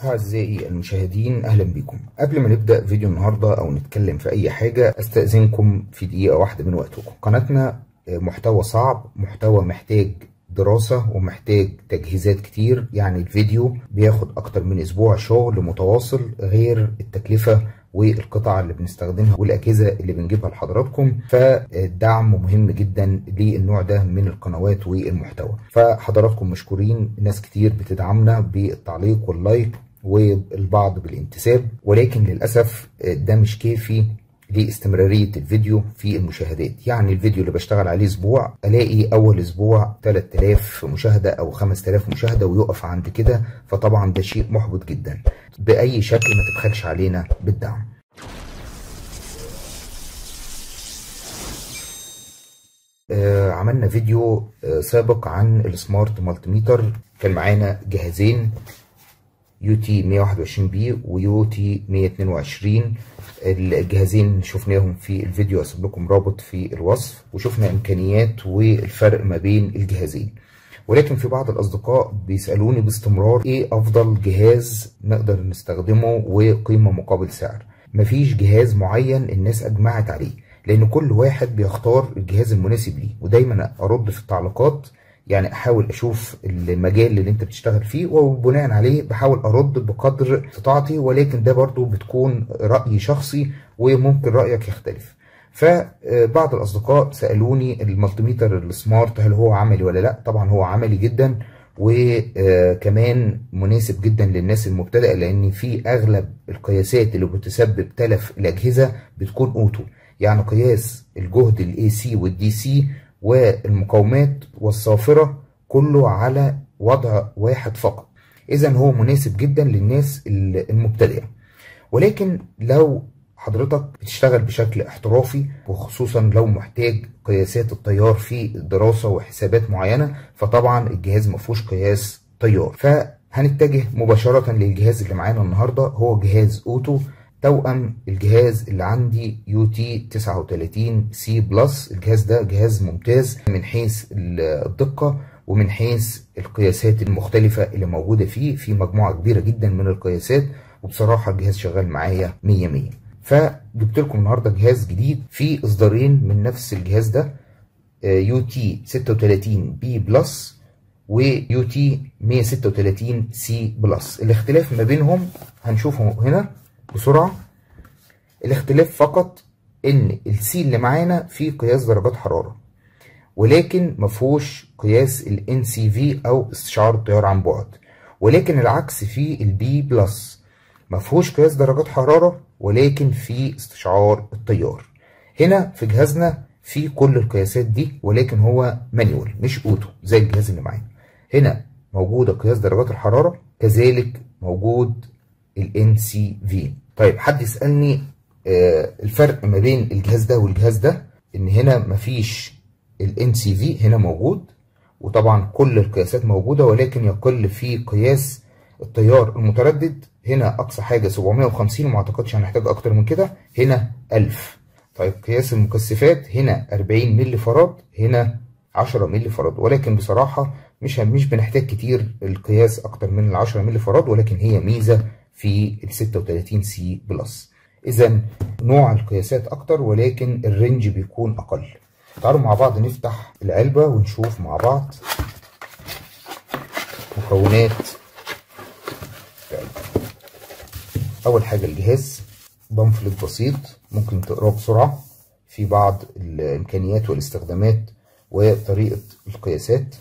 أعزائي المشاهدين أهلا بكم قبل ما نبدأ فيديو النهاردة أو نتكلم في أي حاجة أستأذنكم في دقيقة واحدة من وقتكم قناتنا محتوى صعب محتوى محتاج دراسة ومحتاج تجهيزات كتير يعني الفيديو بياخد أكتر من أسبوع شغل متواصل غير التكلفة والقطع اللي بنستخدمها والأجهزة اللي بنجيبها لحضراتكم فالدعم مهم جدا للنوع ده من القنوات والمحتوى فحضراتكم مشكورين ناس كتير بتدعمنا بالتعليق واللايك والبعض بالانتساب ولكن للأسف ده مش كافي لاستمرارية الفيديو في المشاهدات يعني الفيديو اللي بشتغل عليه اسبوع الاقي اول اسبوع 3000 مشاهدة او 5000 مشاهدة ويقف عند كده فطبعا ده شيء محبط جدا باي شكل ما تبخلش علينا بالدعم آه عملنا فيديو آه سابق عن السمارت مالتيميتر كان معانا جهازين يو تي 121 بي ويو تي 122 الجهازين شفناهم في الفيديو اسيب لكم رابط في الوصف وشفنا امكانيات والفرق ما بين الجهازين ولكن في بعض الاصدقاء بيسالوني باستمرار ايه افضل جهاز نقدر نستخدمه وقيمه مقابل سعر مفيش جهاز معين الناس اجمعت عليه لان كل واحد بيختار الجهاز المناسب ليه ودايما ارد في التعليقات يعني احاول اشوف المجال اللي انت بتشتغل فيه وبناء عليه بحاول ارد بقدر استطاعتي ولكن ده برضو بتكون راي شخصي وممكن رايك يختلف فبعض الاصدقاء سالوني المالتيميتر السمارت هل هو عملي ولا لا طبعا هو عملي جدا وكمان مناسب جدا للناس المبتدئه لان في اغلب القياسات اللي بتسبب تلف الاجهزه بتكون اوتو يعني قياس الجهد الاي سي والدي سي والمقاومات والصافرة كله على وضع واحد فقط إذا هو مناسب جدا للناس المبتدئة ولكن لو حضرتك بتشتغل بشكل احترافي وخصوصا لو محتاج قياسات التيار في دراسة وحسابات معينة فطبعا الجهاز مفهوش قياس تيار فهنتجه مباشرة للجهاز اللي معانا النهاردة هو جهاز اوتو توأم الجهاز اللي عندي يو تي 39 سي بلس الجهاز ده جهاز ممتاز من حيث الدقة ومن حيث القياسات المختلفة اللي موجودة فيه في مجموعة كبيرة جدا من القياسات وبصراحة الجهاز شغال معايا 100 100 فجبت لكم النهارده جهاز جديد في اصدارين من نفس الجهاز ده يو تي 36 بي بلس ويو تي 136 سي بلس الاختلاف ما بينهم هنشوفه هنا بسرعة الاختلاف فقط ان السي اللي معانا فيه قياس درجات حرارة ولكن مفهوش قياس ال NCV او استشعار التيار عن بعد ولكن العكس في البي بلس مفهوش قياس درجات حرارة ولكن في استشعار التيار هنا في جهازنا في كل القياسات دي ولكن هو مانيوال مش اوتو زي الجهاز اللي معانا هنا موجودة قياس درجات الحرارة كذلك موجود ال NCV طيب حد يسألني آه الفرق ما بين الجهاز ده والجهاز ده ان هنا مفيش ال NCV هنا موجود وطبعا كل القياسات موجودة ولكن يقل في قياس التيار المتردد هنا اقصى حاجة 750 وما اعتقدش هنحتاج اكتر من كده هنا 1000 طيب قياس المكثفات هنا 40 ملي فراد هنا 10 ملي فراد ولكن بصراحة مش مش بنحتاج كتير القياس اكتر من ال 10 ملي فراد ولكن هي ميزة في ال 36 سي بلس اذا نوع القياسات اكتر ولكن الرينج بيكون اقل تعالوا مع بعض نفتح العلبة ونشوف مع بعض مكونات العلبة اول حاجة الجهاز بامفلت بسيط ممكن تقراه بسرعة في بعض الامكانيات والاستخدامات وطريقة القياسات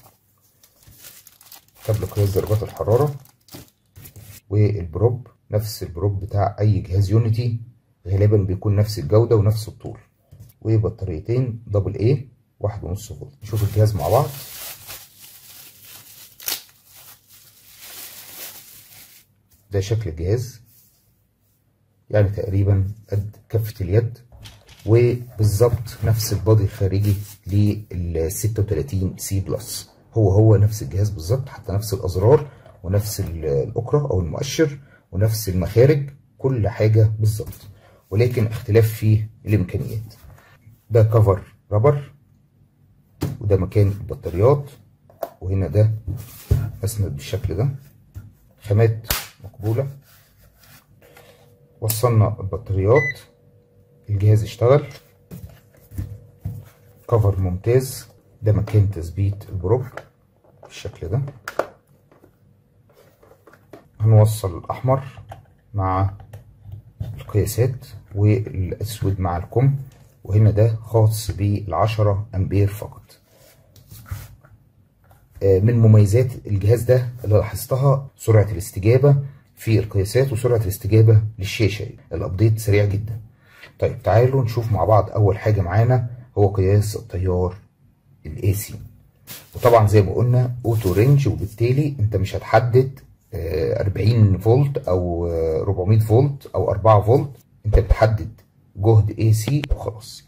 قبل قياس درجات الحرارة والبروب نفس البروب بتاع اي جهاز يونيتي غالبا بيكون نفس الجودة ونفس الطول وبطاريتين دبل اي واحد ونص فولت نشوف الجهاز مع بعض ده شكل الجهاز يعني تقريبا قد كفة اليد وبالظبط نفس البادي الخارجي لل 36 سي بلس هو هو نفس الجهاز بالظبط حتى نفس الازرار ونفس الاكرة او المؤشر ونفس المخارج كل حاجة بالظبط ولكن اختلاف في الامكانيات ده كفر رابر وده مكان البطاريات وهنا ده اسند بالشكل ده خامات مقبولة وصلنا البطاريات الجهاز اشتغل كفر ممتاز ده مكان تثبيت البروب بالشكل ده هنوصل الأحمر مع القياسات والأسود مع الكم وهنا ده خاص بالعشرة أمبير فقط من مميزات الجهاز ده اللي لاحظتها سرعة الاستجابة في القياسات وسرعة الاستجابة للشاشة الأبديت سريع جدا طيب تعالوا نشوف مع بعض أول حاجة معانا هو قياس التيار الاي سي وطبعا زي ما قلنا اوتو رينج وبالتالي انت مش هتحدد 40 فولت او 400 فولت او 4 فولت انت بتحدد جهد اي سي وخلاص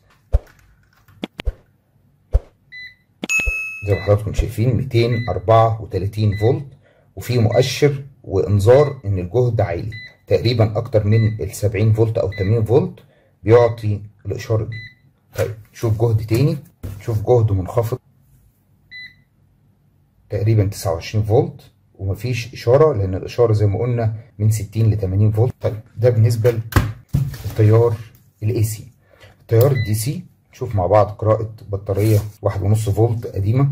زي ما حضراتكم شايفين 234 فولت وفي مؤشر وانذار ان الجهد عالي تقريبا اكتر من ال 70 فولت او 80 فولت بيعطي الاشاره دي طيب شوف جهد تاني شوف جهد منخفض تقريبا 29 فولت ومفيش اشاره لان الاشاره زي ما قلنا من 60 ل 80 فولت طيب ده بالنسبه للتيار الاي سي التيار الدي سي نشوف مع بعض قراءه بطاريه 1.5 فولت قديمه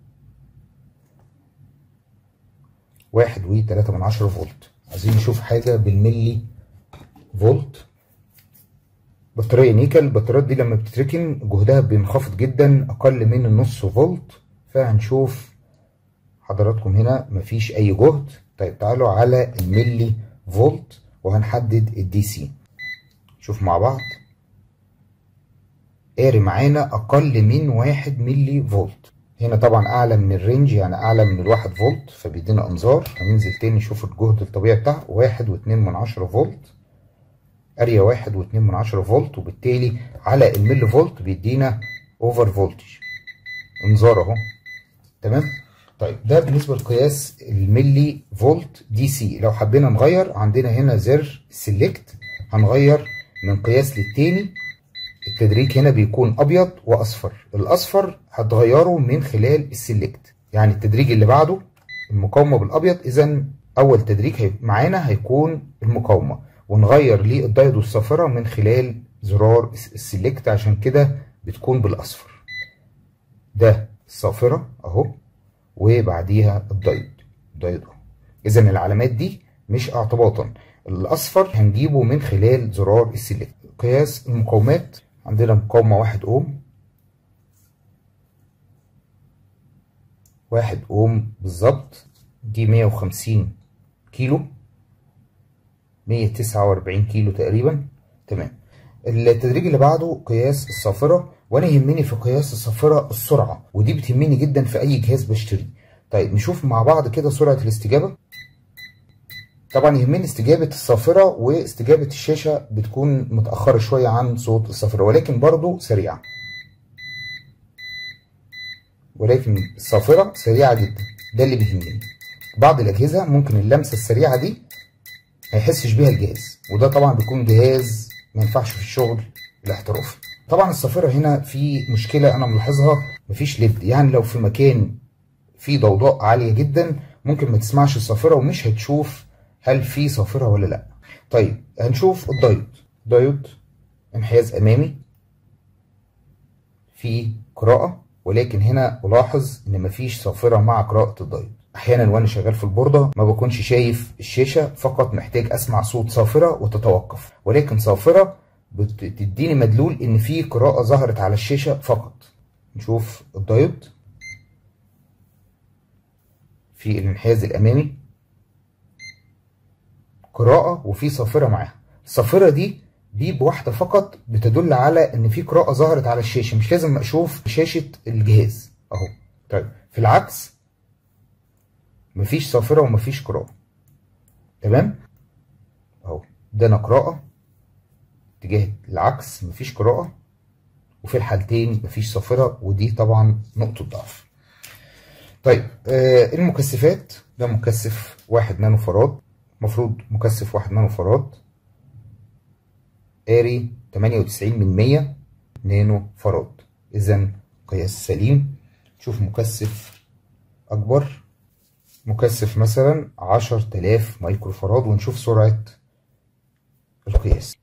واحد وتلاتة من عشرة فولت عايزين نشوف حاجة بالملي فولت بطارية نيكل البطاريات دي لما بتتركن جهدها بينخفض جدا أقل من النص فولت فهنشوف حضراتكم هنا مفيش أي جهد طيب تعالوا على الملي فولت وهنحدد الدي سي شوف مع بعض قاري معانا أقل من واحد ملي فولت هنا طبعا اعلى من الرينج يعني اعلى من الواحد فولت فبيدينا انذار هننزل تاني نشوف الجهد الطبيعي بتاعه واحد واتنين من عشرة فولت اريا واحد واتنين من عشرة فولت وبالتالي على الملي فولت بيدينا اوفر فولتج انذار اهو تمام طيب ده بالنسبه لقياس الملي فولت دي سي لو حبينا نغير عندنا هنا زر سيلكت هنغير من قياس للتاني التدريج هنا بيكون ابيض واصفر الاصفر هتغيره من خلال السلكت يعني التدريج اللي بعده المقاومه بالابيض اذا اول تدريج هي معانا هيكون المقاومه ونغير للدايود والصافره من خلال زرار السلكت عشان كده بتكون بالاصفر ده الصافره اهو وبعديها الدايود الدايود اهو اذا العلامات دي مش اعتباطا الاصفر هنجيبه من خلال زرار السلكت قياس المقاومات عندنا مقاومة واحد اوم واحد اوم بالظبط دي مية وخمسين كيلو مية تسعة واربعين كيلو تقريبا تمام التدريج اللي بعده قياس الصافرة وانا يهمني في قياس الصافرة السرعة ودي بتهمني جدا في اي جهاز بشتريه طيب نشوف مع بعض كده سرعة الاستجابة طبعا يهمني استجابة الصافرة واستجابة الشاشة بتكون متأخرة شوية عن صوت الصافرة ولكن برضو سريعة ولكن الصافرة سريعة جدا ده اللي بيهمني بعض الأجهزة ممكن اللمسة السريعة دي ما يحسش بيها الجهاز وده طبعا بيكون جهاز ما ينفعش في الشغل الاحترافي طبعا الصافرة هنا في مشكلة أنا ملاحظها مفيش ليد يعني لو في مكان فيه ضوضاء عالية جدا ممكن ما تسمعش الصافرة ومش هتشوف هل في صافرة ولا لا طيب هنشوف الدايود دايود انحياز امامي في قراءة ولكن هنا الاحظ ان مفيش صافرة مع قراءة الدايود احيانا وانا شغال في البوردة ما بكونش شايف الشاشة فقط محتاج اسمع صوت صافرة وتتوقف ولكن صافرة بتديني مدلول ان في قراءة ظهرت على الشاشة فقط نشوف الدايود في الانحياز الامامي قراءة وفي صافرة معاها الصافرة دي دي بواحدة فقط بتدل على ان في قراءة ظهرت على الشاشة مش لازم اشوف شاشة الجهاز اهو طيب في العكس مفيش صافرة ومفيش قراءة تمام اهو ده انا قراءة اتجاه العكس مفيش قراءة وفي الحالتين مفيش صافرة ودي طبعا نقطة ضعف طيب آه المكثفات ده مكثف واحد نانو فراد المفروض مكثف واحد نانو فراد قاري تمانية وتسعين من مية نانو فراد إذا قياس سليم شوف مكثف أكبر مكثف مثلا عشر تلاف مايكرو فراد ونشوف سرعة القياس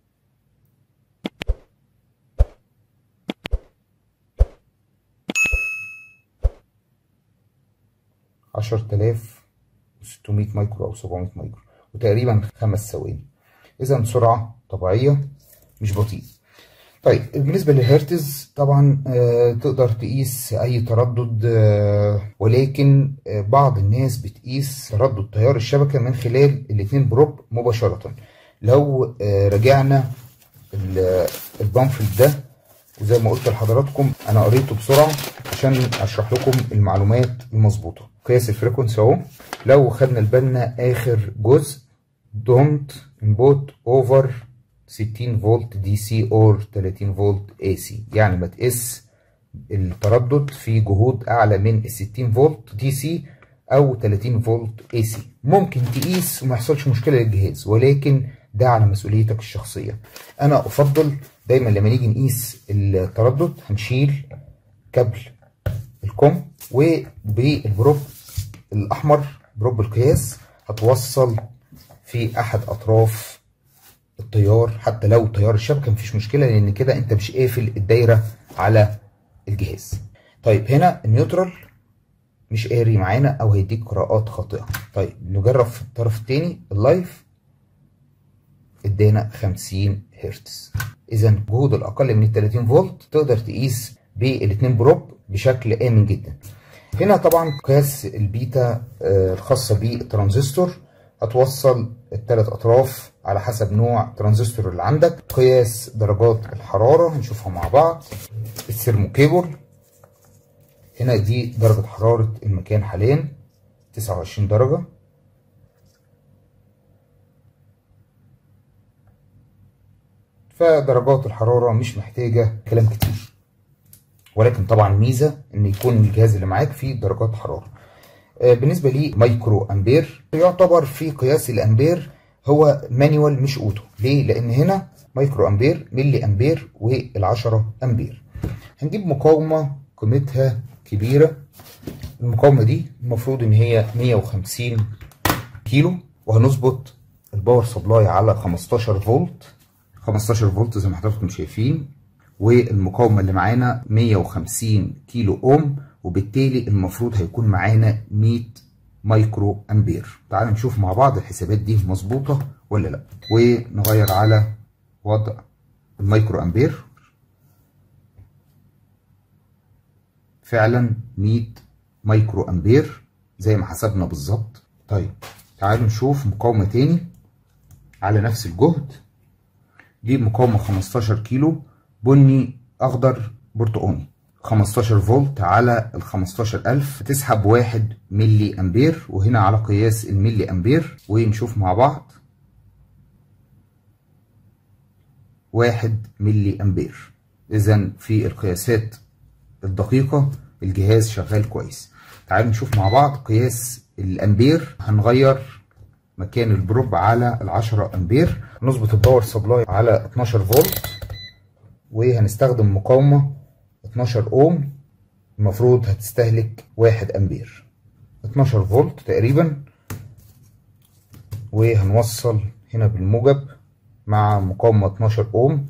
عشر تلاف وستمية مايكرو أو سبعمية مايكرو وتقريبا خمس ثواني إذا سرعة طبيعية مش بطيء طيب بالنسبة للهرتز طبعا آه تقدر تقيس أي تردد آه ولكن آه بعض الناس بتقيس تردد تيار الشبكة من خلال الاتنين بروب مباشرة لو آه رجعنا البامفلت ده وزي ما قلت لحضراتكم أنا قريته بسرعة عشان أشرح لكم المعلومات المظبوطة قياس الفريكونسي أهو لو خدنا بالنا آخر جزء don't input over 60 فولت دي سي اور 30 فولت اي سي يعني ما تقيس التردد في جهود اعلى من ال 60 فولت دي سي او 30 فولت اي سي ممكن تقيس وما يحصلش مشكله للجهاز ولكن ده على مسؤوليتك الشخصيه انا افضل دايما لما نيجي نقيس التردد هنشيل كابل الكم وبالبروب الاحمر بروب القياس هتوصل في احد اطراف التيار حتى لو تيار الشبكه مفيش مشكله لان كده انت مش قافل الدايره على الجهاز طيب هنا النيوترال مش قاري معانا او هيديك قراءات خاطئه طيب نجرب في الطرف الثاني اللايف ادانا 50 هرتز اذا جهود الاقل من ال 30 فولت تقدر تقيس بالاثنين بروب بشكل امن جدا هنا طبعا قياس البيتا الخاصه بالترانزستور هتوصل الثلاث اطراف على حسب نوع الترانزستور اللي عندك قياس درجات الحراره هنشوفها مع بعض الثيرموكيبل هنا دي درجه حراره المكان حاليا 29 درجه فدرجات الحراره مش محتاجه كلام كتير ولكن طبعا ميزه ان يكون الجهاز اللي معاك فيه درجات حراره بالنسبة لي مايكرو أمبير يعتبر في قياس الأمبير هو مانيوال مش أوتو ليه؟ لأن هنا مايكرو أمبير ملي أمبير والعشرة أمبير هنجيب مقاومة قيمتها كبيرة المقاومة دي المفروض إن هي 150 كيلو وهنظبط الباور سبلاي على 15 فولت 15 فولت زي ما حضراتكم شايفين والمقاومة اللي معانا 150 كيلو أوم وبالتالي المفروض هيكون معانا 100 مايكرو امبير تعال نشوف مع بعض الحسابات دي مظبوطه ولا لا ونغير على وضع المايكرو امبير فعلا 100 مايكرو امبير زي ما حسبنا بالظبط طيب تعالوا نشوف مقاومه تاني على نفس الجهد دي مقاومه 15 كيلو بني اخضر برتقاني 15 فولت على ال 15000 تسحب 1 ملي امبير وهنا على قياس الملي امبير ونشوف مع بعض 1 ملي امبير اذا في القياسات الدقيقه الجهاز شغال كويس تعالوا نشوف مع بعض قياس الامبير هنغير مكان البروب على ال 10 امبير نظبط الباور سبلاي على 12 فولت وهنستخدم مقاومه 12 اوم المفروض هتستهلك 1 امبير 12 فولت تقريبا وهنوصل هنا بالموجب مع مقاومة 12 اوم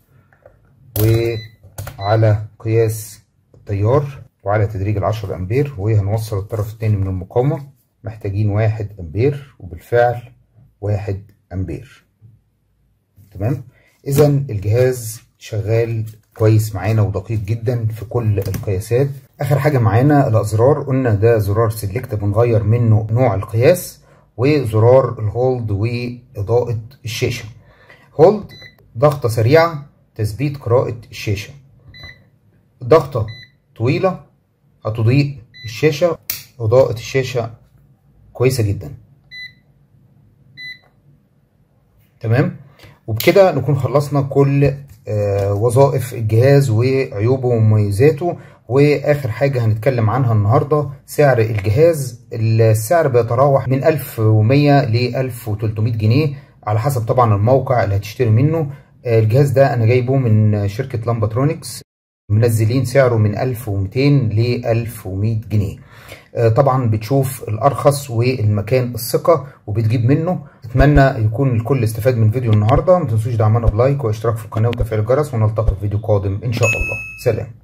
وعلى قياس التيار وعلى تدريج ال 10 امبير وهنوصل الطرف الثاني من المقاومة محتاجين 1 امبير وبالفعل 1 امبير تمام اذا الجهاز شغال كويس معانا ودقيق جدا في كل القياسات اخر حاجه معانا الازرار قلنا ده زرار سيلكت بنغير منه نوع القياس وزرار الهولد واضاءه الشاشه هولد ضغطه سريعه تثبيت قراءه الشاشه ضغطه طويله هتضيء الشاشه اضاءه الشاشه كويسه جدا تمام وبكده نكون خلصنا كل آه وظائف الجهاز وعيوبه ومميزاته واخر حاجه هنتكلم عنها النهارده سعر الجهاز السعر بيتراوح من 1100 ل 1300 جنيه على حسب طبعا الموقع اللي هتشتري منه آه الجهاز ده انا جايبه من شركه لامباترونكس منزلين سعره من 1200 ل 1100 جنيه طبعا بتشوف الارخص والمكان الثقه وبتجيب منه اتمنى يكون الكل استفاد من فيديو النهارده ما تنسوش دعمنا بلايك واشتراك في القناه وتفعيل الجرس ونلتقي في فيديو قادم ان شاء الله سلام